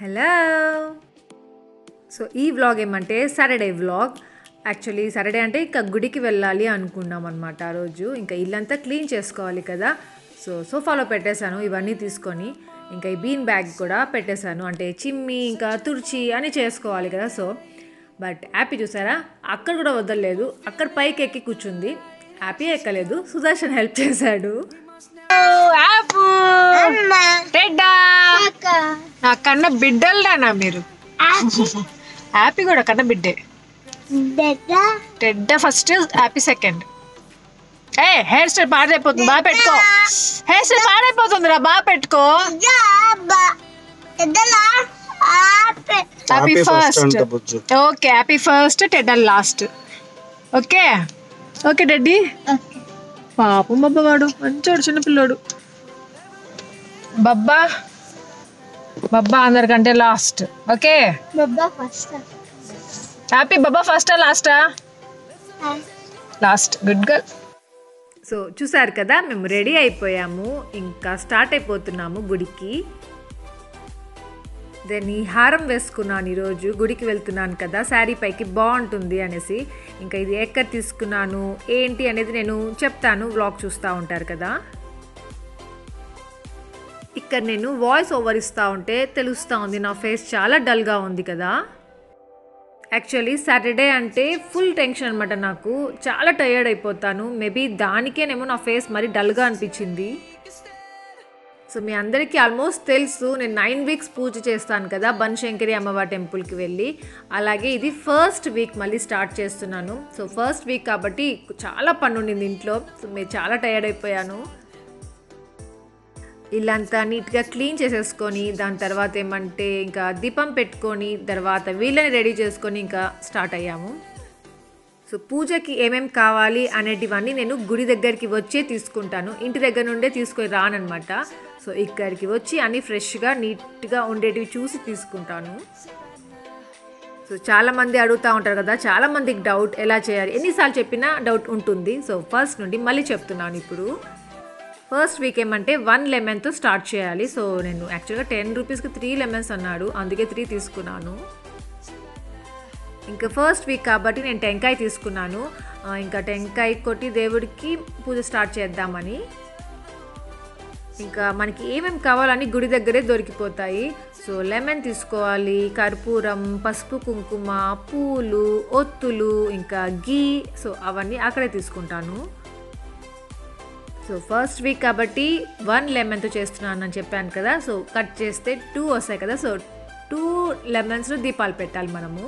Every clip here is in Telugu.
హలో సో ఈ వ్లాగ్ ఏమంటే సాటర్డే వ్లాగ్ యాక్చువల్లీ సాటర్డే అంటే ఇంకా గుడికి వెళ్ళాలి అనుకున్నాం అనమాట ఆ రోజు ఇంకా ఇల్లంతా క్లీన్ చేసుకోవాలి కదా సో సోఫాలో పెట్టేశాను ఇవన్నీ తీసుకొని ఇంకా ఈ బీన్ బ్యాగ్ కూడా పెట్టేశాను అంటే చిమ్మి ఇంకా తుడిచి అని చేసుకోవాలి కదా సో బట్ హ్యాపీ చూసారా అక్కడ కూడా వదలలేదు అక్కడ పైకి ఎక్కి కూర్చుంది హ్యాపీ ఎక్కలేదు సుదర్శన్ హెల్ప్ చేశాడు ఆపు టెడ్డా నా కన్న బిడ్డలనా మీరు హ్యాపీ కూడా కన్న బిడ్డే టెడ్డా ఫస్ట్ హ్యాపీ సెకండ్ ఏ హెయిర్ స్టైల్ పాడైపోతుంది బాగా పెట్టుకో హెయిర్ స్టైల్ పాడైపోతుంది రా బాగా పెట్టుకో happy first okay happy first టెడ్డా లాస్ట్ ఓకే ఓకే డెడ్డీ పాపం బబ్బా వాడు మంచోడు చిన్నపిల్లోడు బబ్బా బబ్బా అందరికంటే లాస్ట్ ఓకే హ్యాపీ బబ్బా ఫస్టా లాస్టా లాస్ట్ గుడ్ గర్ల్ సో చూసారు కదా మేము రెడీ అయిపోయాము ఇంకా స్టార్ట్ అయిపోతున్నాము గుడికి దెన్ ఈ హారం వేసుకున్నాను ఈరోజు గుడికి వెళ్తున్నాను కదా శారీ పైకి బాగుంటుంది అనేసి ఇంకా ఇది ఎక్కడ తీసుకున్నాను ఏంటి అనేది నేను చెప్తాను వ్లాగ్ చూస్తూ ఉంటారు కదా ఇక్కడ నేను వాయిస్ ఓవర్ ఇస్తూ ఉంటే తెలుస్తూ ఉంది నా ఫేస్ చాలా డల్గా ఉంది కదా యాక్చువల్లీ సాటర్డే అంటే ఫుల్ టెన్షన్ అనమాట నాకు చాలా టయర్డ్ అయిపోతాను మేబీ దానికేనేమో నా ఫేస్ మరి డల్గా అనిపించింది సో మీ అందరికీ ఆల్మోస్ట్ తెలుసు నేను నైన్ వీక్స్ పూజ చేస్తాను కదా బన్శంకరి అమ్మవారి టెంపుల్కి వెళ్ళి అలాగే ఇది ఫస్ట్ వీక్ మళ్ళీ స్టార్ట్ చేస్తున్నాను సో ఫస్ట్ వీక్ కాబట్టి చాలా పని ఉండింది ఇంట్లో సో మీరు చాలా టయర్డ్ అయిపోయాను ఇల్లంతా నీట్గా క్లీన్ చేసేసుకొని దాని తర్వాత ఏమంటే ఇంకా దీపం పెట్టుకొని తర్వాత వీళ్ళని రెడీ చేసుకొని ఇంకా స్టార్ట్ అయ్యాము సో పూజకి ఏమేం కావాలి అనేటివన్నీ నేను గుడి దగ్గరికి వచ్చే తీసుకుంటాను ఇంటి దగ్గర నుండే తీసుకొని రానమాట సో ఇక్కడికి వచ్చి అన్నీ ఫ్రెష్గా నీట్గా ఉండేటివి చూసి తీసుకుంటాను సో చాలామంది అడుగుతూ ఉంటారు కదా చాలామందికి డౌట్ ఎలా చేయాలి ఎన్నిసార్లు చెప్పినా డౌట్ ఉంటుంది సో ఫస్ట్ నుండి మళ్ళీ చెప్తున్నాను ఇప్పుడు ఫస్ట్ వీక్ ఏమంటే వన్ లెమన్తో స్టార్ట్ చేయాలి సో నేను యాక్చువల్గా టెన్ రూపీస్కి త్రీ లెమన్స్ అన్నాడు అందుకే త్రీ తీసుకున్నాను ఇంకా ఫస్ట్ వీక్ కాబట్టి నేను టెంకాయ తీసుకున్నాను ఆ, ఇంకా టెంకాయ కొట్టి దేవుడికి పూజ స్టార్ట్ చేద్దామని ఇంకా మనకి ఏమేమి కావాలని గుడి దగ్గరే దొరికిపోతాయి సో లెమన్ తీసుకోవాలి కర్పూరం పసుపు కుంకుమ పూలు ఒత్తులు ఇంకా గీ సో అవన్నీ అక్కడే తీసుకుంటాను సో ఫస్ట్ వీక్ కాబట్టి వన్ లెమన్తో చేస్తున్నాను అని చెప్పాను కదా సో కట్ చేస్తే టూ వస్తాయి కదా సో టూ లెమన్స్లో దీపాలు పెట్టాలి మనము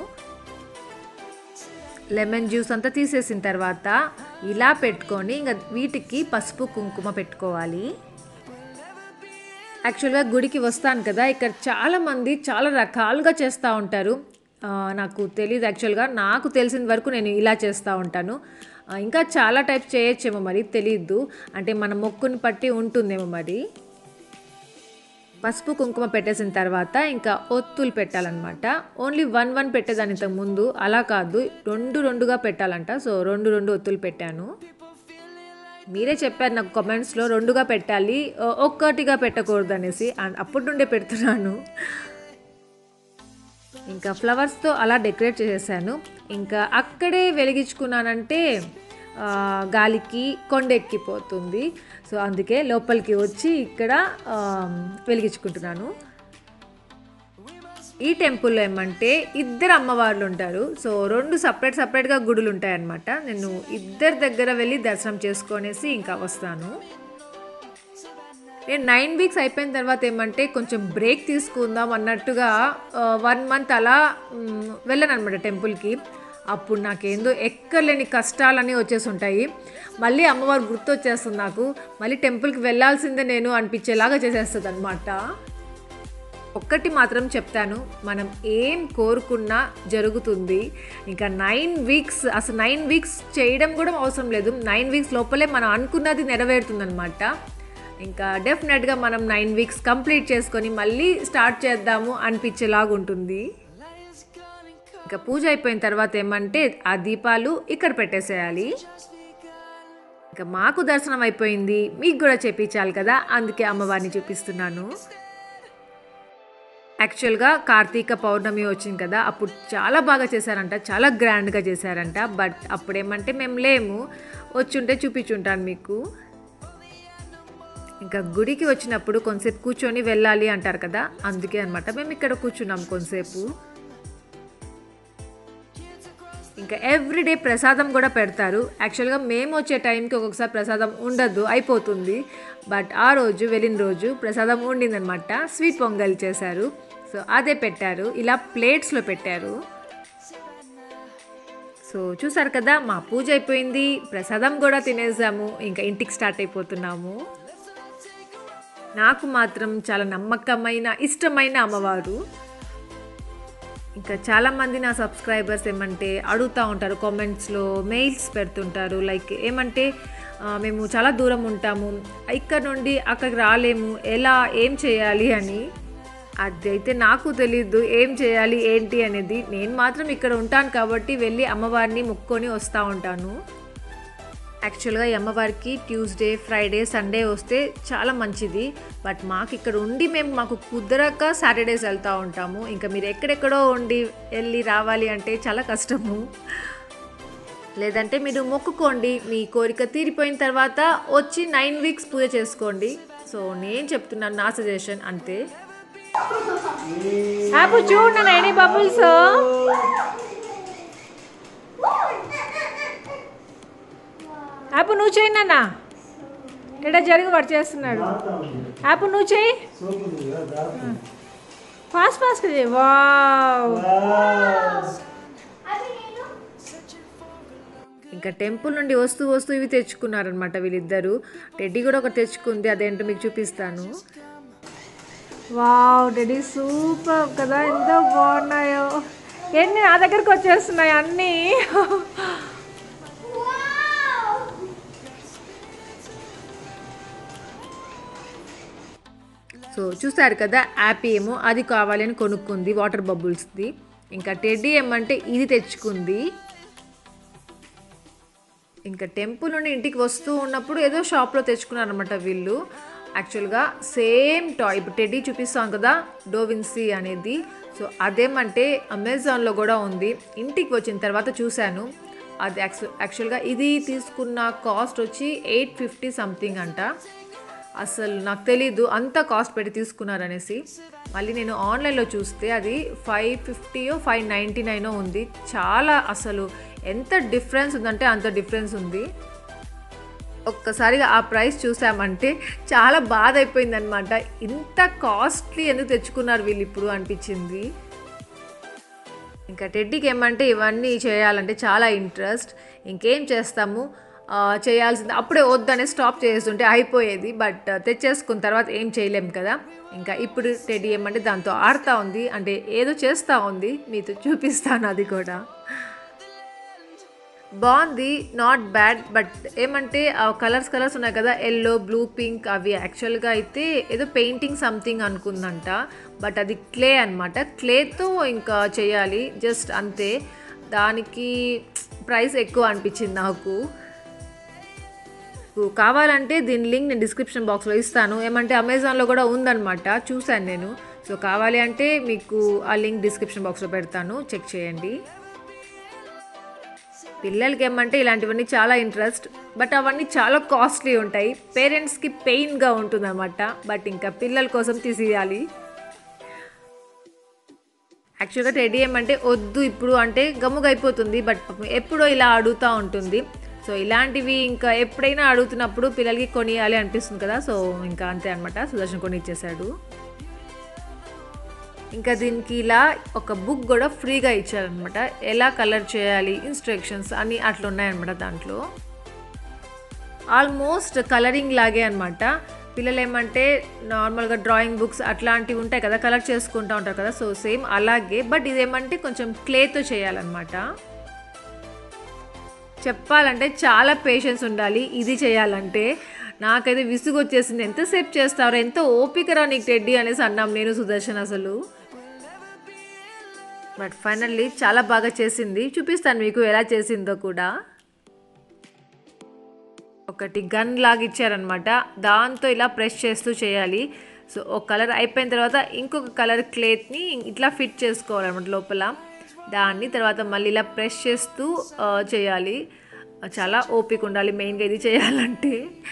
లెమన్ జ్యూస్ అంతా తీసేసిన తర్వాత ఇలా పెట్టుకొని ఇంకా వీటికి పసుపు కుంకుమ పెట్టుకోవాలి యాక్చువల్గా గుడికి వస్తాను కదా ఇక్కడ చాలామంది చాలా రకాలుగా చేస్తూ ఉంటారు ఆ, నాకు తెలియదు యాక్చువల్గా నాకు తెలిసిన వరకు నేను ఇలా చేస్తూ ఉంటాను ఆ, ఇంకా చాలా టైప్స్ చేయొచ్చేమో మరి తెలియదు అంటే మన మొక్కుని పట్టి ఉంటుందేమో మరి పసుపు కుంకుమ పెట్టేసిన తర్వాత ఇంకా ఒత్తులు పెట్టాలన్నమాట ఓన్లీ వన్ వన్ పెట్టేదాన్ని ఇంతకు ముందు అలా కాదు రెండు రెండుగా పెట్టాలంట సో రెండు రెండు ఒత్తులు పెట్టాను మీరే చెప్పారు నాకు కామెంట్స్లో రెండుగా పెట్టాలి ఒ- ఒక్కటిగా పెట్టకూడదు అనేసి అండ్ అప్పటి నుండే పెడుతున్నాను ఇంకా ఫ్లవర్స్తో అలా డెకరేట్ చేసేసాను ఇంకా అక్కడే వెలిగించుకున్నానంటే ఆ, గాలికి కొండెక్కిపోతుంది సో అందుకే లోపలికి వచ్చి ఇక్కడ ఆ, వెలిగించుకుంటున్నాను ఈ టెంపుల్లో ఏమంటే ఇద్దరు అమ్మవార్లు ఉంటారు సో రెండు సపరేట్ సపరేట్గా గుడులు ఉంటాయన్నమాట నేను ఇద్దరి దగ్గర వెళ్ళి దర్శనం చేసుకొనేసి ఇంకా వస్తాను నేను నైన్ వీక్స్ అయిపోయిన తర్వాత ఏమంటే కొంచెం బ్రేక్ తీసుకుందాం అన్నట్టుగా వన్ మంత్ అలా మ్, వెళ్ళాను అనమాట టెంపుల్కి అప్పుడు నాకేందో ఎక్కలేని కష్టాలన్నీ వచ్చేసి ఉంటాయి మళ్ళీ అమ్మవారు గుర్తు వచ్చేస్తుంది నాకు మళ్ళీ టెంపుల్కి వెళ్ళాల్సిందే నేను అనిపించేలాగా చేసేస్తుంది అనమాట ఒక్కటి మాత్రం చెప్తాను మనం ఏం కోరుకున్నా జరుగుతుంది ఇంకా నైన్ వీక్స్ అసలు నైన్ వీక్స్ చేయడం కూడా అవసరం లేదు నైన్ వీక్స్ లోపలే మనం అనుకున్నది నెరవేరుతుందనమాట ఇంకా డెఫినెట్గా మనం నైన్ వీక్స్ కంప్లీట్ చేసుకొని మళ్ళీ స్టార్ట్ చేద్దాము అనిపించేలాగా ఉంటుంది ఇంకా పూజ అయిపోయిన తర్వాత ఏమంటే ఆ దీపాలు ఇక్కడ పెట్టేసేయాలి ఇంకా మాకు దర్శనం అయిపోయింది మీకు కూడా చేపించాలి కదా అందుకే అమ్మవారిని చూపిస్తున్నాను యాక్చువల్గా కార్తీక పౌర్ణమి వచ్చింది కదా అప్పుడు చాలా బాగా చేశారంట చాలా గ్రాండ్గా చేశారంట బట్ అప్పుడేమంటే మేము లేము వచ్చుంటే చూపించుంటాను మీకు ఇంకా గుడికి వచ్చినప్పుడు కొంతసేపు కూర్చొని వెళ్ళాలి అంటారు కదా అందుకే అనమాట మేము ఇక్కడ కూర్చున్నాం కొంతసేపు ఇంకా ఎవ్రీడే ప్రసాదం కూడా పెడతారు యాక్చువల్గా మేము వచ్చే టైంకి ఒక్కొక్కసారి ప్రసాదం ఉండదు అయిపోతుంది బట్ ఆ రోజు వెళ్ళిన రోజు ప్రసాదం ఉండిందనమాట స్వీట్ పొంగల్ చేశారు సో అదే పెట్టారు ఇలా ప్లేట్స్లో పెట్టారు సో చూసారు కదా మా పూజ అయిపోయింది ప్రసాదం కూడా తినేసాము ఇంకా ఇంటికి స్టార్ట్ అయిపోతున్నాము నాకు మాత్రం చాలా నమ్మకమైన ఇష్టమైన అమ్మవారు ఇంకా చాలామంది నా సబ్స్క్రైబర్స్ ఏమంటే అడుగుతూ ఉంటారు కామెంట్స్లో మెయిల్స్ పెడుతుంటారు లైక్ ఏమంటే ఆ, మేము చాలా దూరం ఉంటాము ఇక్కడ నుండి అక్కడికి రాలేము ఎలా ఏం చేయాలి అని అదైతే నాకు తెలీదు ఏం చేయాలి ఏంటి అనేది నేను మాత్రం ఇక్కడ ఉంటాను కాబట్టి వెళ్ళి అమ్మవారిని మొక్కొని వస్తూ ఉంటాను యాక్చువల్గా ఈ అమ్మవారికి ట్యూస్డే ఫ్రైడే సండే వస్తే చాలా మంచిది బట్ మాకు ఇక్కడ ఉండి మేము మాకు కుదరక సాటర్డేస్ వెళ్తూ ఉంటాము ఇంకా మీరు ఎక్కడెక్కడో ఉండి వెళ్ళి రావాలి అంటే చాలా కష్టము లేదంటే మీరు మొక్కుకోండి మీ కోరిక తీరిపోయిన తర్వాత వచ్చి నైన్ వీక్స్ పూజ చేసుకోండి సో నేను చెప్తున్నాను నా సజెషన్ అంతే హ్యాపీ చూడు నైనీ బబుల్స్ హ్యాపీ నువ్వు చేయి నాన్న ఇక్కడ జరిగి వాడు చేస్తున్నాడు హ్యాపీ నువ్వు చేయి ఫాస్ట్ ఫాస్ట్ చేయి వావ్ ఇంకా టెంపుల్ నుండి వస్తూ వస్తూ ఇవి తెచ్చుకున్నారనమాట వీళ్ళిద్దరు టెడ్డీ కూడా ఒకటి తెచ్చుకుంది అదేంటో మీకు చూపిస్తాను వావ్ డాడీ సూపర్ కదా ఎంత బాగున్నాయో ఏంటి నా దగ్గరకు వచ్చేస్తున్నాయి అన్నీ సో చూసారు కదా యాపీ ఏమో అది కావాలని కొనుక్కుంది వాటర్ బబుల్స్ది ఇంకా టెడ్డీ ఏమంటే ఇది తెచ్చుకుంది ఇంకా టెంపుల్ నుండి ఇంటికి వస్తూ ఉన్నప్పుడు ఏదో షాప్లో తెచ్చుకున్నారనమాట వీళ్ళు యాక్చువల్గా సేమ్ టాయ్ ఇప్పుడు టెడ్డీ చూపిస్తాం కదా డోవిన్సీ అనేది సో అదేమంటే అమెజాన్లో కూడా ఉంది ఇంటికి వచ్చిన తర్వాత చూశాను అది యాక్చు యాక్చువల్గా ఇది తీసుకున్న కాస్ట్ వచ్చి ఎయిట్ ఫిఫ్టీ సంథింగ్ అంట అసలు నాకు తెలీదు అంత కాస్ట్ పెట్టి తీసుకున్నారనేసి మళ్ళీ నేను ఆన్లైన్లో చూస్తే అది ఫైవ్ ఫిఫ్టీయో ఫైవ్ నైంటీ నైనో ఉంది చాలా అసలు ఎంత డిఫరెన్స్ ఉందంటే అంత డిఫరెన్స్ ఉంది ఒక్కసారిగా ఆ ప్రైస్ చూసామంటే చాలా బాధ అయిపోయింది అనమాట ఇంత కాస్ట్లీ ఎందుకు తెచ్చుకున్నారు వీళ్ళు ఇప్పుడు అనిపించింది ఇంకా టెడ్డీకి ఏమంటే ఇవన్నీ చేయాలంటే చాలా ఇంట్రెస్ట్ ఇంకేం చేస్తాము ఆ, చేయాల్సింది అప్పుడే వద్దనే స్టాప్ చేస్తుంటే అయిపోయేది బట్ తెచ్చేసుకున్న తర్వాత ఏం చేయలేం కదా ఇంకా ఇప్పుడు టెడ్డీ ఏమంటే దాంతో ఆడుతూ ఉంది అంటే ఏదో చేస్తూ ఉంది మీతో చూపిస్తాను అది కూడా బాగుంది నాట్ బ్యాడ్ బట్ ఏమంటే కలర్స్ కలర్స్ ఉన్నాయి కదా ఎల్లో బ్లూ పింక్ అవి యాక్చువల్గా అయితే ఏదో పెయింటింగ్ సంథింగ్ అనుకుందంట బట్ అది క్లే అనమాట క్లేతో ఇంకా చేయాలి జస్ట్ అంతే దానికి ప్రైస్ ఎక్కువ అనిపించింది నాకు మీకు కావాలంటే దీని లింక్ నేను డిస్క్రిప్షన్ బాక్స్లో ఇస్తాను ఏమంటే అమెజాన్లో కూడా ఉందన్నమాట చూశాను నేను సో కావాలి అంటే మీకు ఆ లింక్ డిస్క్రిప్షన్ బాక్స్లో పెడతాను చెక్ చేయండి పిల్లలకి ఏమంటే ఇలాంటివన్నీ చాలా ఇంట్రెస్ట్ బట్ అవన్నీ చాలా కాస్ట్లీ ఉంటాయి పేరెంట్స్కి పెయిన్గా ఉంటుందన్నమాట బట్ ఇంకా పిల్లల కోసం తీసేయాలి యాక్చువల్గా టెడ్డీ ఏమంటే వద్దు ఇప్పుడు అంటే గమ్ముగా అయిపోతుంది బట్ పాపం ఎప్పుడో ఇలా అడుగుతూ ఉంటుంది సో ఇలాంటివి ఇంకా ఎప్పుడైనా అడుగుతున్నప్పుడు పిల్లలకి కొనియాలి అనిపిస్తుంది కదా సో ఇంకా అంతే అనమాట సుదర్శన్ కొని ఇచ్చేసాడు ఇంకా దీనికి ఇలా ఒక బుక్ కూడా ఫ్రీగా ఇచ్చారనమాట ఎలా కలర్ చేయాలి ఇన్స్ట్రక్షన్స్ అన్నీ అట్లా ఉన్నాయన్నమాట దాంట్లో ఆల్మోస్ట్ కలరింగ్ లాగే అనమాట పిల్లలు ఏమంటే నార్మల్గా డ్రాయింగ్ బుక్స్ అట్లాంటివి ఉంటాయి కదా కలర్ చేసుకుంటూ ఉంటారు కదా సో సేమ్ అలాగే బట్ ఇదేమంటే కొంచెం క్లేతో చేయాలన్నమాట చెప్పాలంటే చాలా పేషెన్స్ ఉండాలి ఇది చేయాలంటే నాకైతే విసుగు వచ్చేసింది ఎంతసేపు చేస్తారో ఎంత ఓపికరా నీకు టెడ్డీ అనేసి అన్నాం నేను సుదర్శన్ అసలు బట్ ఫైనల్లీ చాలా బాగా చేసింది చూపిస్తాను మీకు ఎలా చేసిందో కూడా ఒకటి గన్ లాగా ఇచ్చారనమాట దాంతో ఇలా ప్రెస్ చేస్తూ చేయాలి సో ఒక కలర్ అయిపోయిన తర్వాత ఇంకొక కలర్ క్లేత్ని ఇట్లా ఫిట్ చేసుకోవాలన్నమాట లోపల దాన్ని తర్వాత మళ్ళీ ఇలా ప్రెస్ చేస్తూ ఆ, చేయాలి చాలా ఓపిక ఉండాలి మెయిన్గా ఇది చేయాలంటే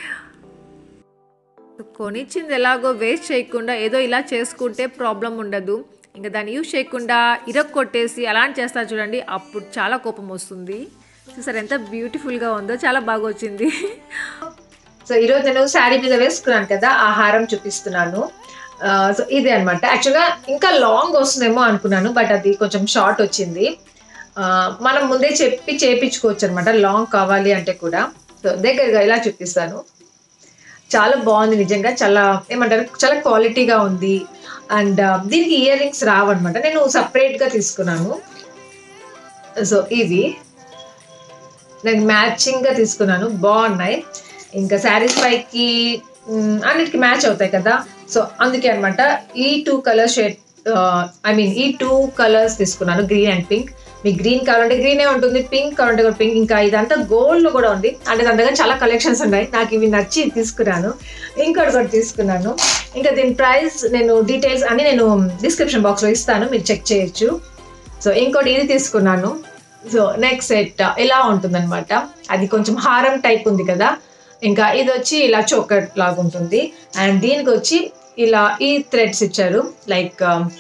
కొనిచ్చింది ఎలాగో వేస్ట్ చేయకుండా ఏదో ఇలా చేసుకుంటే ప్రాబ్లం ఉండదు ఇంకా దాన్ని యూజ్ చేయకుండా ఇరక్ కొట్టేసి అలాంటి చేస్తారు చూడండి అప్పుడు చాలా కోపం వస్తుంది చూసారు ఎంత బ్యూటిఫుల్గా ఉందో చాలా బాగా వచ్చింది సో ఈరోజు నేను శారీ మీద వేసుకున్నాను కదా ఆ హారం చూపిస్తున్నాను ఆ, సో ఇదే అనమాట యాక్చువల్గా ఇంకా లాంగ్ వస్తుందేమో అనుకున్నాను బట్ అది కొంచెం షార్ట్ వచ్చింది ఆ, మనం ముందే చెప్పి చేపించుకోవచ్చు అనమాట లాంగ్ కావాలి అంటే కూడా సో దగ్గరగా ఇలా చూపిస్తాను చాలా బాగుంది నిజంగా చాలా ఏమంటారు చాలా క్వాలిటీగా ఉంది అండ్ దీనికి ఇయర్ రింగ్స్ రావన్నమాట నేను సపరేట్గా తీసుకున్నాను సో ఇవి నేను మ్యాచింగ్ గా తీసుకున్నాను బాగున్నాయి ఇంకా శారీస్ పైకి మ్, అన్నిటికి మ్యాచ్ అవుతాయి కదా సో అందుకే అన్నమాట ఈ two colour shade I mean ఈ టూ కలర్స్ తీసుకున్నాను గ్రీన్ అండ్ పింక్ మీకు గ్రీన్ కావాలంటే గ్రీనే ఉంటుంది పింక్ కావాలంటే కూడా పింక్ ఇంకా ఇదంతా గోల్డ్ లో కూడా ఉంది అంటే దాని దగ్గర చాలా కలెక్షన్స్ ఉన్నాయి నాకు ఇవి నచ్చి తీసుకున్నాను ఇంకోటి కూడా తీసుకున్నాను ఇంకా దీని ప్రైస్ నేను డీటెయిల్స్ అన్ని నేను డిస్క్రిప్షన్ బాక్స్ లో ఇస్తాను మీరు చెక్ చేయొచ్చు సో ఇంకోటి ఇది తీసుకున్నాను సో నెక్స్ట్ సెట్ ఇలా ఉంటుందన్నమాట అది కొంచెం హారం టైప్ ఉంది కదా ఇంకా ఇది వచ్చి ఇలా చోకట్ లాగా ఉంటుంది అండ్ దీనికి వచ్చి ఇలా ఈ థ్రెడ్స్ ఇచ్చారు లైక్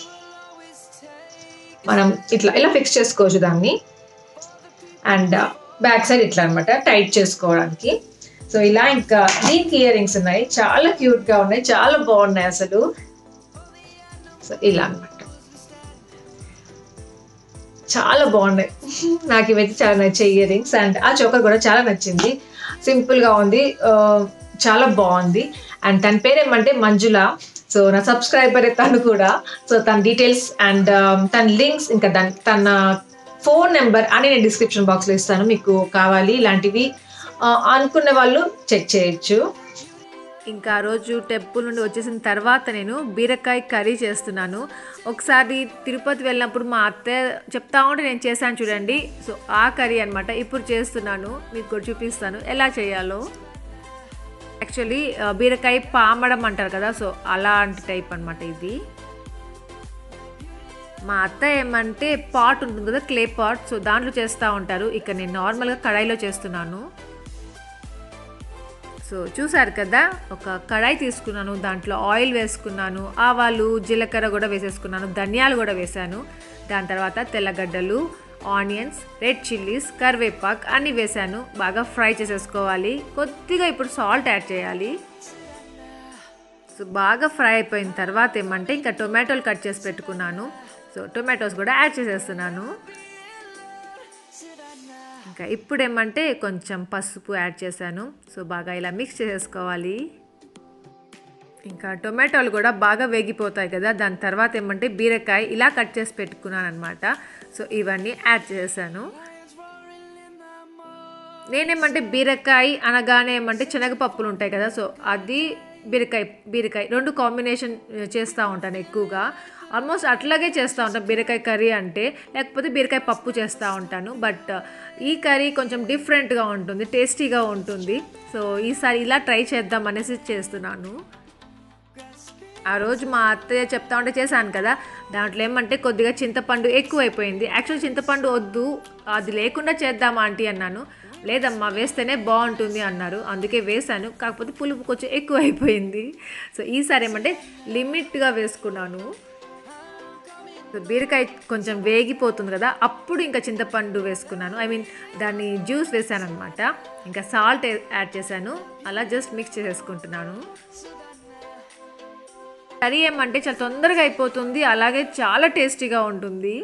మనం ఇట్లా ఇలా ఫిక్స్ చేసుకోవచ్చు దాన్ని అండ్ బ్యాక్ సైడ్ ఇట్లా అనమాట టైట్ చేసుకోవడానికి సో ఇలా ఇంకా దీనికి ఇయర్ రింగ్స్ ఉన్నాయి చాలా క్యూట్ గా ఉన్నాయి చాలా బాగున్నాయి అసలు సో ఇలా అన్నమాట చాలా బాగున్నాయి నాకు ఇవైతే చాలా నచ్చాయి ఇయర్ రింగ్స్ అండ్ ఆ చోకర్ కూడా చాలా నచ్చింది సింపుల్ గా ఉంది ఆ, చాలా బాగుంది అండ్ తన పేరు ఏమంటే మంజుల సో నా సబ్స్క్రైబర్ తను కూడా సో తన డీటెయిల్స్ అండ్ తన లింక్స్ ఇంకా దాని తన ఫోన్ నెంబర్ అని నేను డిస్క్రిప్షన్ బాక్స్లో ఇస్తాను మీకు కావాలి ఇలాంటివి ఆ, అనుకున్న వాళ్ళు చెక్ చేయొచ్చు ఇంకా ఆ రోజు టెంపుల్ నుండి వచ్చేసిన తర్వాత నేను బీరకాయ కర్రీ చేస్తున్నాను ఒకసారి తిరుపతి వెళ్ళినప్పుడు మా అత్తయ్య చెప్తా ఉంటే నేను చేశాను చూడండి సో ఆ కర్రీ అనమాట ఇప్పుడు చేస్తున్నాను మీకు కూడా చూపిస్తాను ఎలా చేయాలో యాక్చువల్లీ ఆ, బీరకాయ పామడం అంటారు కదా సో అలాంటి టైప్ అనమాట ఇది మా అత్త ఏమంటే పాట్ ఉంటుంది కదా క్లే పాట్ సో దాంట్లో చేస్తూ ఉంటారు ఇక్కడ నేను నార్మల్గా కడాయిలో చేస్తున్నాను సో చూసారు కదా ఒక కడాయి తీసుకున్నాను దాంట్లో ఆయిల్ వేసుకున్నాను ఆవాలు జీలకర్ర కూడా వేసేసుకున్నాను ధనియాలు కూడా వేసాను దాని తర్వాత తెల్లగడ్డలు ఆనియన్స్ రెడ్ చిల్లీస్ కరివేపాక్ అన్నీ వేసాను బాగా ఫ్రై చేసేసుకోవాలి కొద్దిగా ఇప్పుడు సాల్ట్ యాడ్ చేయాలి సో బాగా ఫ్రై అయిపోయిన తర్వాత ఏమంటే ఇంకా టొమాటోలు కట్ చేసి పెట్టుకున్నాను సో టొమాటోస్ కూడా యాడ్ చేసేస్తున్నాను ఇంకా ఇప్పుడు ఏమంటే కొంచెం పసుపు యాడ్ చేశాను సో బాగా ఇలా మిక్స్ చేసేసుకోవాలి ఇంకా టొమాటోలు కూడా బాగా వేగిపోతాయి కదా దాని తర్వాత ఏమంటే బీరకాయ ఇలా కట్ చేసి పెట్టుకున్నాను అనమాట సో ఇవన్నీ యాడ్ చేశాను నేనేమంటే బీరకాయ అనగానే ఏమంటే శనగపప్పులు ఉంటాయి కదా సో అది బీరకాయ బీరకాయ రెండు కాంబినేషన్ చేస్తూ ఉంటాను ఎక్కువగా ఆల్మోస్ట్ అట్లాగే చేస్తూ ఉంటాను బీరకాయ కర్రీ అంటే లేకపోతే బీరకాయ పప్పు చేస్తూ ఉంటాను బట్ ఈ కర్రీ కొంచెం డిఫరెంట్గా ఉంటుంది టేస్టీగా ఉంటుంది సో ఈసారి ఇలా ట్రై చేద్దాం అనేసి చేస్తున్నాను ఆ రోజు మా అత్తయ్య చెప్తా ఉంటే చేశాను కదా దాంట్లో ఏమంటే కొద్దిగా చింతపండు ఎక్కువైపోయింది యాక్చువల్ చింతపండు వద్దు అది లేకుండా చేద్దామా ఆంటీ అన్నాను లేదమ్మా వేస్తేనే బాగుంటుంది అన్నారు అందుకే వేశాను కాకపోతే పులుపు కొంచెం ఎక్కువ అయిపోయింది సో ఈసారి ఏమంటే లిమిట్గా వేసుకున్నాను సో బీరకాయ కొంచెం వేగిపోతుంది కదా అప్పుడు ఇంకా చింతపండు వేసుకున్నాను ఐ మీన్ దాన్ని జ్యూస్ వేసాను అనమాట ఇంకా సాల్ట్ యాడ్ చేశాను అలా జస్ట్ మిక్స్ చేసేసుకుంటున్నాను కర్రీ ఏమంటే చాలా తొందరగా అయిపోతుంది అలాగే చాలా టేస్టీగా ఉంటుంది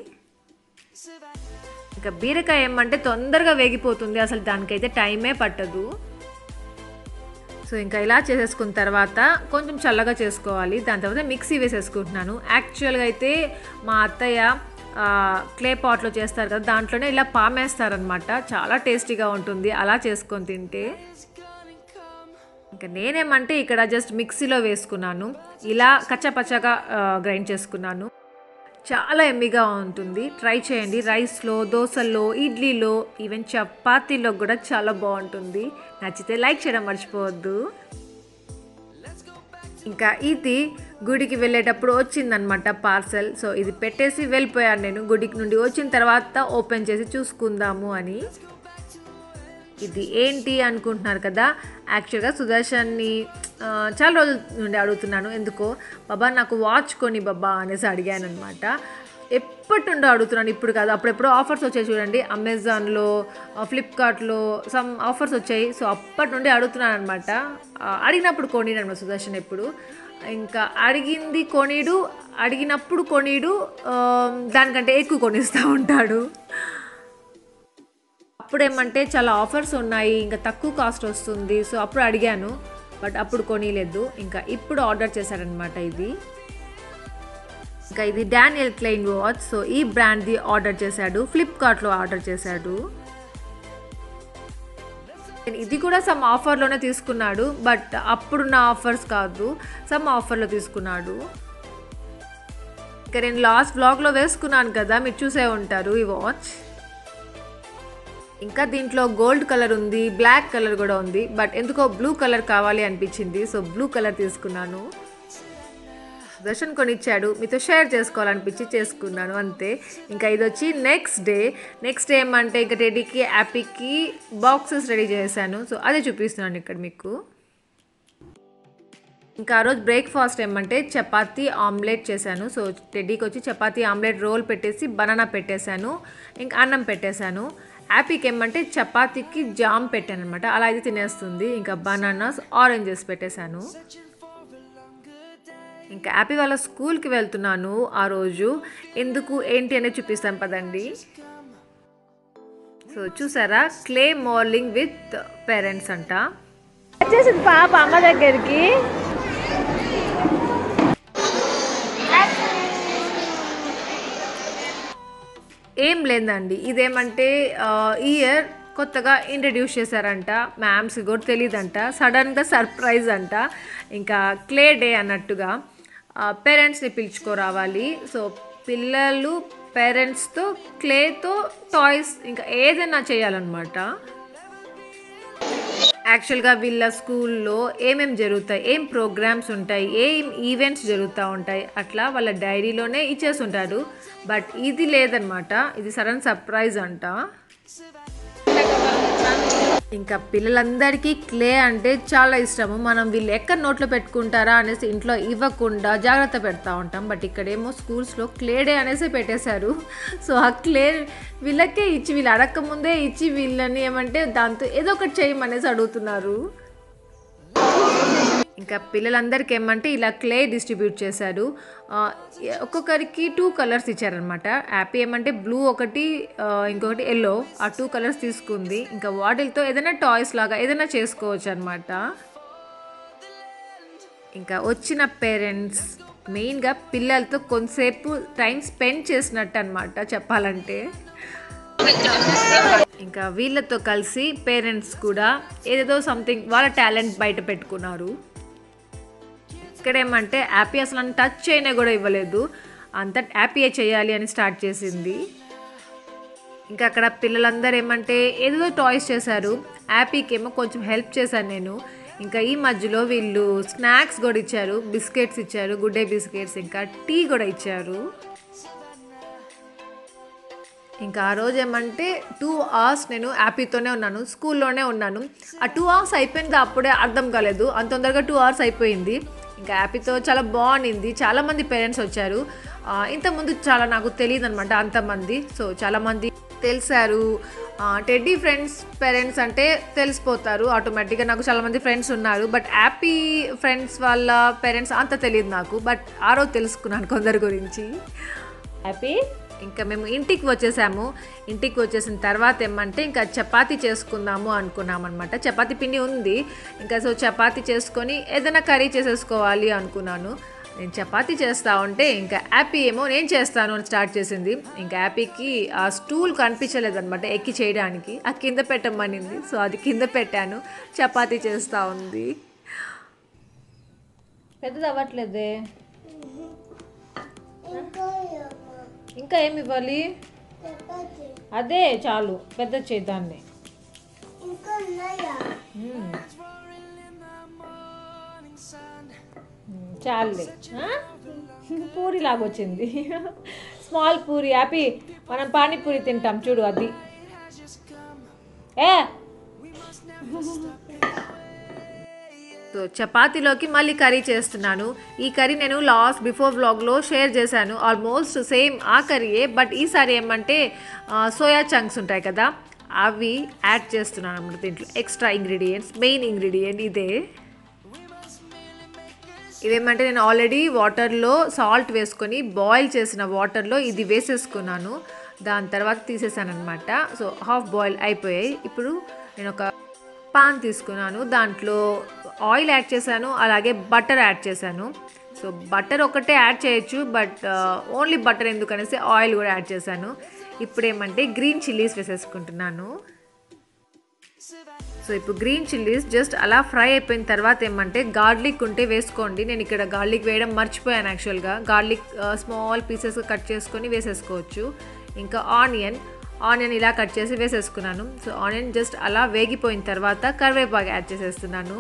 ఇంకా బీరకాయ ఏమంటే తొందరగా వేగిపోతుంది అసలు దానికైతే టైమే పట్టదు సో ఇంకా ఇలా చేసేసుకున్న తర్వాత కొంచెం చల్లగా చేసుకోవాలి దాని తర్వాత మిక్సీ వేసేసుకుంటున్నాను యాక్చువల్గా అయితే మా అత్తయ్య క్లే పాట్లో చేస్తారు కదా దాంట్లోనే ఇలా పామేస్తారనమాట చాలా టేస్టీగా ఉంటుంది అలా చేసుకొని తింటే ఇంకా నేనేమంటే ఇక్కడ జస్ట్ మిక్సీలో వేసుకున్నాను ఇలా కచ్చపచ్చగా గ్రైండ్ చేసుకున్నాను చాలా ఎమ్మిగా ఉంటుంది ట్రై చేయండి రైస్లో దోశల్లో ఇడ్లీలో ఈవెన్ చపాతీలో కూడా చాలా బాగుంటుంది నచ్చితే లైక్ చేయడం మర్చిపోవద్దు ఇంకా ఇది గుడికి వెళ్ళేటప్పుడు వచ్చిందనమాట పార్సల్ సో ఇది పెట్టేసి వెళ్ళిపోయాను నేను గుడికి నుండి వచ్చిన తర్వాత ఓపెన్ చేసి చూసుకుందాము అని ఇది ఏంటి అనుకుంటున్నారు కదా యాక్చువల్గా సుదర్శన్ని ఆ, చాలా రోజుల నుండి అడుగుతున్నాను ఎందుకో బాబా నాకు వాచ్ కొని బాబా అనేసి అడిగాను అనమాట ఎప్పటి నుండో అడుగుతున్నాను ఇప్పుడు కాదు అప్పుడెప్పుడో ఆఫర్స్ వచ్చాయి చూడండి అమెజాన్లో ఫ్లిప్కార్ట్లో సమ్ ఆఫర్స్ వచ్చాయి సో అప్పటి నుండి అడుగుతున్నాను అనమాట అడిగినప్పుడు కొనిడు అనమాట సుదర్శన్ ఎప్పుడు ఇంకా అడిగింది కొనిడు అడిగినప్పుడు కొనిడు ఆ, దానికంటే ఎక్కువ కొనిస్తూ ఉంటాడు అప్పుడు ఏమంటే చాలా ఆఫర్స్ ఉన్నాయి ఇంకా తక్కువ కాస్ట్ వస్తుంది సో అప్పుడు అడిగాను బట్ అప్పుడు కొనిలేదు ఇంకా ఇప్పుడు ఆర్డర్ చేశారనమాట ఇది ఇంకా ఇది డానియల్ క్లెయిన్ వాచ్ సో ఈ బ్రాండ్ది ఆర్డర్ చేశాడు ఫ్లిప్కార్ట్లో ఆర్డర్ చేశాడు ఇది కూడా సమ్ ఆఫర్లోనే తీసుకున్నాడు బట్ అప్పుడున్న ఆఫర్స్ కాదు సమ్ ఆఫర్లో తీసుకున్నాడు ఇంకా నేను లాస్ట్ వ్లాగ్లో వేసుకున్నాను కదా మీరు చూసే ఉంటారు ఈ వాచ్ ఇంకా దీంట్లో గోల్డ్ కలర్ ఉంది బ్లాక్ కలర్ కూడా ఉంది బట్ ఎందుకో బ్లూ కలర్ కావాలి అనిపించింది సో బ్లూ కలర్ తీసుకున్నాను దర్శన్ కొనిచ్చాడు మీతో షేర్ చేసుకోవాలనిపించి చేసుకున్నాను అంతే ఇంకా ఇది వచ్చి నెక్స్ట్ డే నెక్స్ట్ డే ఏమంటే ఇంకా రెడీకి యాపీకి బాక్సెస్ రెడీ చేశాను సో అదే చూపిస్తున్నాను ఇక్కడ మీకు ఇంకా ఆ రోజు బ్రేక్ఫాస్ట్ ఏమంటే చపాతీ ఆమ్లెట్ చేశాను సో టెడ్డీకి వచ్చి చపాతీ ఆమ్లెట్ రోల్ పెట్టేసి బనానా పెట్టేశాను ఇంకా అన్నం పెట్టేశాను యాపీకి ఏమంటే చపాతీకి జామ్ పెట్టాను అనమాట అలా అయితే తినేస్తుంది ఇంకా బనానాస్ ఆరెంజెస్ పెట్టేశాను ఇంకా యాపీ వాళ్ళ స్కూల్కి వెళ్తున్నాను ఆ రోజు ఎందుకు ఏంటి అనేది చూపిస్తాను పదండి సో చూసారా క్లే మార్లింగ్ విత్ పేరెంట్స్ అంట వచ్చేసింది పాప అమ్మ దగ్గరికి ఏం లేదండి ఇదేమంటే ఈ ఇయర్ కొత్తగా ఇంట్రడ్యూస్ చేశారంట మ్యామ్స్ కూడా తెలియదంట సడన్గా సర్ప్రైజ్ అంట ఇంకా క్లే డే అన్నట్టుగా పేరెంట్స్ని పిలుచుకోరావాలి సో పిల్లలు పేరెంట్స్తో క్లేతో టాయ్స్ ఇంకా ఏదైనా చేయాలన్నమాట యాక్చువల్గా వీళ్ళ స్కూల్లో ఏమేమి జరుగుతాయి ఏం ప్రోగ్రామ్స్ ఉంటాయి ఏం ఈవెంట్స్ జరుగుతూ ఉంటాయి అట్లా వాళ్ళ డైరీలోనే ఇచ్చేసి ఉంటారు బట్ ఇది లేదనమాట ఇది సడన్ సర్ప్రైజ్ అంట ఇంకా పిల్లలందరికీ క్లే అంటే చాలా ఇష్టము మనం వీళ్ళు ఎక్కడ నోట్లో పెట్టుకుంటారా అనేసి ఇంట్లో ఇవ్వకుండా జాగ్రత్త పెడతా ఉంటాం బట్ ఇక్కడేమో స్కూల్స్లో క్లే డే అనేసి పెట్టేశారు సో ఆ క్లే వీళ్ళకే ఇచ్చి వీళ్ళు అడక్క ముందే ఇచ్చి వీళ్ళని ఏమంటే దాంతో ఏదో ఒకటి చేయమనేసి అడుగుతున్నారు ఇంకా పిల్లలందరికీ ఏమంటే ఇలా క్లే డిస్ట్రిబ్యూట్ చేశారు ఆ, ఒక్కొక్కరికి టూ కలర్స్ ఇచ్చారనమాట హ్యాపీ ఏమంటే బ్లూ ఒకటి ఆ, ఇంకొకటి ఎల్లో ఆ టూ కలర్స్ తీసుకుంది ఇంకా వాటిలతో ఏదైనా టాయ్స్ లాగా ఏదైనా చేసుకోవచ్చు అనమాట ఇంకా వచ్చిన పేరెంట్స్ మెయిన్గా పిల్లలతో కొంతసేపు టైం స్పెండ్ చేసినట్టు అనమాట చెప్పాలంటే ఇంకా వీళ్ళతో కలిసి పేరెంట్స్ కూడా ఏదేదో సంథింగ్ వాళ్ళ టాలెంట్ బయట పెట్టుకున్నారు ఇక్కడ ఏమంటే యాపీ అసలు నన్ను టచ్ చేయనే కూడా ఇవ్వలేదు అంత హ్యాపీయే చేయాలి అని స్టార్ట్ చేసింది ఇంకా అక్కడ పిల్లలందరూ ఏమంటే ఏదేదో టాయ్స్ చేశారు హ్యాపీకి ఏమో కొంచెం హెల్ప్ చేశాను నేను ఇంకా ఈ మధ్యలో వీళ్ళు స్నాక్స్ కూడా ఇచ్చారు బిస్కెట్స్ ఇచ్చారు గుడ్ డే బిస్కెట్స్ ఇంకా టీ కూడా ఇచ్చారు ఇంకా ఆ రోజు ఏమంటే టూ అవర్స్ నేను హ్యాపీతోనే ఉన్నాను స్కూల్లోనే ఉన్నాను ఆ టూ అవర్స్ అయిపోయింది అప్పుడే అర్థం కాలేదు అంత తొందరగా టూ అవర్స్ అయిపోయింది ఇంకా హ్యాపీతో చాలా బాగుండింది చాలామంది పేరెంట్స్ వచ్చారు ఆ, ఇంతకుముందు చాలా నాకు తెలియదు అనమాట అంతమంది సో చాలామంది తెలిసారు ఆ, టెడ్డీ ఫ్రెండ్స్ పేరెంట్స్ అంటే తెలిసిపోతారు ఆటోమేటిక్గా నాకు చాలామంది ఫ్రెండ్స్ ఉన్నారు బట్ హ్యాపీ ఫ్రెండ్స్ వాళ్ళ పేరెంట్స్ అంత తెలియదు నాకు బట్ ఆ రోజు తెలుసుకున్నాను కొందరి గురించి హ్యాపీ ఇంకా మేము ఇంటికి వచ్చేసాము ఇంటికి వచ్చేసిన తర్వాత ఏమంటే ఇంకా చపాతీ చేసుకుందాము అనుకున్నాం అనమాట చపాతీ పిండి ఉంది ఇంకా సో చపాతీ చేసుకొని ఏదైనా కర్రీ చేసేసుకోవాలి అనుకున్నాను నేను చపాతీ చేస్తా ఉంటే ఇంకా యాపీ ఏమో నేను చేస్తాను అని స్టార్ట్ చేసింది ఇంకా యాపీకి ఆ స్టూల్ కనిపించలేదన్నమాట ఎక్కి చేయడానికి ఆ కింద పెట్టమనింది సో అది కింద పెట్టాను చపాతీ చేస్తూ ఉంది పెద్దది అవ్వట్లేదే ఇంకా ఏమి ఇవ్వాలి అదే చాలు పెద్ద చేద్దాన్ని మ్మ్. మ్మ్. చాలే ఆ? పూరి లాగొచ్చింది స్మాల్ పూరి హ్యాపీ మనం పానీపూరి తింటాం చూడు అది ఏ సో చపాతీలోకి మళ్ళీ కర్రీ చేస్తున్నాను ఈ కర్రీ నేను లాస్ట్ బిఫోర్ వ్లాగ్లో షేర్ చేశాను ఆల్మోస్ట్ సేమ్ ఆ కర్రీయే బట్ ఈసారి ఏమంటే సోయా చంక్స్ ఉంటాయి కదా అవి యాడ్ చేస్తున్నాను అన్నమాట దీంట్లో ఎక్స్ట్రా ఇంగ్రీడియంట్స్ మెయిన్ ఇంగ్రీడియంట్ ఇదే ఇదేమంటే నేను ఆల్రెడీ వాటర్లో సాల్ట్ వేసుకొని బాయిల్ చేసిన వాటర్లో ఇది వేసేసుకున్నాను దాని తర్వాత తీసేసాను అనమాట సో హాఫ్ బాయిల్ అయిపోయాయి ఇప్పుడు నేను ఒక పాన్ తీసుకున్నాను దాంట్లో ఆయిల్ యాడ్ చేశాను అలాగే బటర్ యాడ్ చేశాను సో బటర్ ఒకటే యాడ్ చేయొచ్చు బట్ ఓన్లీ బటర్ ఎందుకనేసి ఆయిల్ కూడా యాడ్ చేశాను ఇప్పుడు ఏమంటే గ్రీన్ చిల్లీస్ వేసేసుకుంటున్నాను సో ఇప్పుడు గ్రీన్ చిల్లీస్ జస్ట్ అలా ఫ్రై అయిపోయిన తర్వాత ఏమంటే గార్లిక్ ఉంటే వేసుకోండి నేను ఇక్కడ గార్లిక్ వేయడం మర్చిపోయాను యాక్చువల్గా గార్లిక్ స్మాల్ పీసెస్ కట్ చేసుకొని వేసేసుకోవచ్చు ఇంకా ఆనియన్ ఆనియన్ ఇలా కట్ చేసి వేసేసుకున్నాను సో ఆనియన్ జస్ట్ అలా వేగిపోయిన తర్వాత కరివేపాకు యాడ్ చేసేస్తున్నాను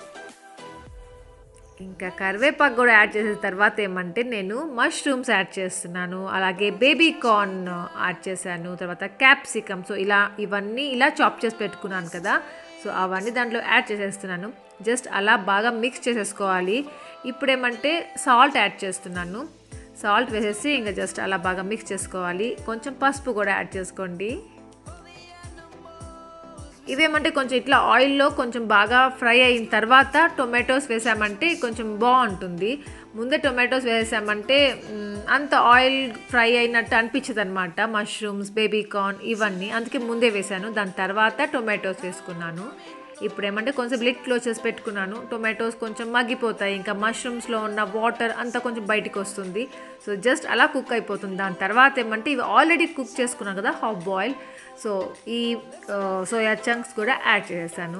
ఇంకా కరివేపాకు కూడా యాడ్ చేసిన తర్వాత ఏమంటే నేను మష్రూమ్స్ యాడ్ చేస్తున్నాను అలాగే బేబీ కార్న్ యాడ్ చేశాను తర్వాత క్యాప్సికమ్ సో ఇలా ఇవన్నీ ఇలా చాప్ చేసి పెట్టుకున్నాను కదా సో అవన్నీ దాంట్లో యాడ్ చేసేస్తున్నాను జస్ట్ అలా బాగా మిక్స్ చేసేసుకోవాలి ఇప్పుడు ఏమంటే సాల్ట్ యాడ్ చేస్తున్నాను సాల్ట్ వేసేసి ఇంకా జస్ట్ అలా బాగా మిక్స్ చేసుకోవాలి కొంచెం పసుపు కూడా యాడ్ చేసుకోండి ఇవేమంటే కొంచెం ఇట్లా ఆయిల్లో కొంచెం బాగా ఫ్రై అయిన తర్వాత టొమాటోస్ వేసామంటే కొంచెం బాగుంటుంది ముందే టొమాటోస్ వేసామంటే మ్, అంత ఆయిల్ ఫ్రై అయినట్టు అనిపించదు అనమాట మష్రూమ్స్ బేబీ కార్న్ ఇవన్నీ అందుకే ముందే వేసాను దాని తర్వాత టొమాటోస్ వేసుకున్నాను ఇప్పుడు ఏమంటే కొంచెం లిట్ క్లోజ్ చేసి పెట్టుకున్నాను టొమాటోస్ కొంచెం మగ్గిపోతాయి ఇంకా మష్రూమ్స్లో ఉన్న వాటర్ అంతా కొంచెం బయటికి వస్తుంది సో జస్ట్ అలా కుక్ అయిపోతుంది దాని తర్వాత ఏమంటే ఇవి ఆల్రెడీ కుక్ చేసుకున్నాను కదా హాఫ్ బాయిల్ సో ఈ సోయా చంక్స్ కూడా యాడ్ చేసేసాను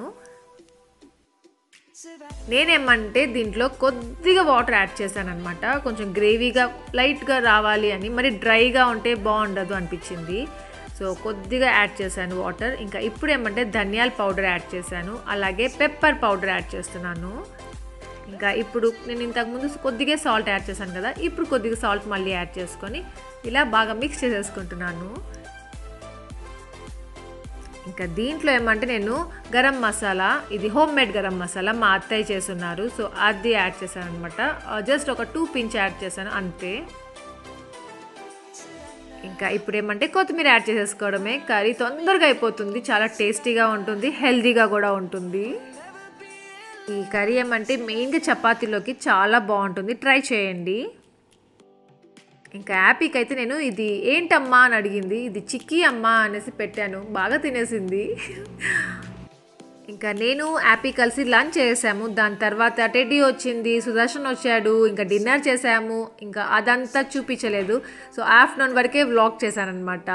నేనేమంటే దీంట్లో కొద్దిగా వాటర్ యాడ్ చేశాను అనమాట కొంచెం గ్రేవీగా లైట్గా రావాలి అని మరి డ్రైగా ఉంటే బాగుండదు అనిపించింది సో కొద్దిగా యాడ్ చేశాను వాటర్ ఇంకా ఇప్పుడు ఏమంటే ధనియాల పౌడర్ యాడ్ చేశాను అలాగే పెప్పర్ పౌడర్ యాడ్ చేస్తున్నాను ఇంకా ఇప్పుడు నేను ఇంతకుముందు కొద్దిగా సాల్ట్ యాడ్ చేశాను కదా ఇప్పుడు కొద్దిగా సాల్ట్ మళ్ళీ యాడ్ చేసుకొని ఇలా బాగా మిక్స్ చేసేసుకుంటున్నాను ఇంకా దీంట్లో ఏమంటే నేను గరం మసాలా ఇది హోమ్ మేడ్ గరం మసాలా మా అత్తయ్య చేస్తున్నారు సో అది యాడ్ చేశాను అనమాట జస్ట్ ఒక టూ పించ్ యాడ్ చేశాను అంతే ఇంకా ఇప్పుడు ఏమంటే కొత్తిమీర యాడ్ చేసేసుకోవడమే కర్రీ తొందరగా అయిపోతుంది చాలా టేస్టీగా ఉంటుంది హెల్తీగా కూడా ఉంటుంది ఈ కర్రీ ఏమంటే మెయిన్గా చపాతీలోకి చాలా బాగుంటుంది ట్రై చేయండి ఇంకా యాపీకి అయితే నేను ఇది ఏంటమ్మా అని అడిగింది ఇది చిక్కీ అమ్మా అనేసి పెట్టాను బాగా తినేసింది ఇంకా నేను యాపీ కలిసి లంచ్ చేసాము దాని తర్వాత టెడ్డీ వచ్చింది సుదర్శన్ వచ్చాడు ఇంకా డిన్నర్ చేసాము ఇంకా అదంతా చూపించలేదు సో ఆఫ్టర్నూన్ వరకే వ్లాగ్ చేశానమాట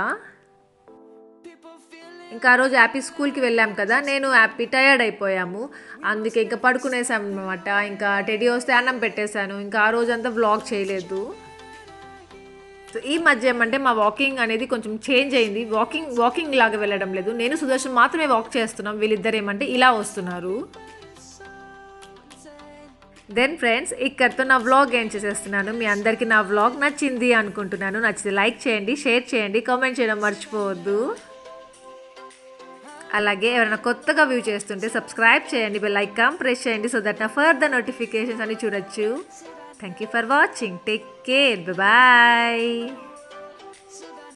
ఇంకా ఆ రోజు యాపీ స్కూల్కి వెళ్ళాం కదా నేను యాపీ టయర్డ్ అయిపోయాము అందుకే ఇంకా పడుకునేసాం అనమాట ఇంకా టెడ్డీ వస్తే అన్నం పెట్టేశాను ఇంకా ఆ రోజంతా వ్లాగ్ చేయలేదు సో ఈ మధ్య ఏమంటే మా వాకింగ్ అనేది కొంచెం చేంజ్ అయింది వాకింగ్ వాకింగ్ లాగా వెళ్ళడం లేదు నేను సుదర్శన్ మాత్రమే వాక్ చేస్తున్నాం వీళ్ళిద్దరు ఏమంటే ఇలా వస్తున్నారు దెన్ ఫ్రెండ్స్ ఇక్కడితో నా వ్లాగ్ ఏం చేసేస్తున్నాను మీ అందరికీ నా వ్లాగ్ నచ్చింది అనుకుంటున్నాను నచ్చితే లైక్ చేయండి షేర్ చేయండి కామెంట్ చేయడం మర్చిపోవద్దు అలాగే ఎవరైనా కొత్తగా వ్యూ చేస్తుంటే సబ్స్క్రైబ్ చేయండి బెల్ ఐకాన్ ప్రెస్ చేయండి సో దట్ నా ఫర్దర్ నోటిఫికేషన్స్ అని చూడొచ్చు thank you for watching take care bye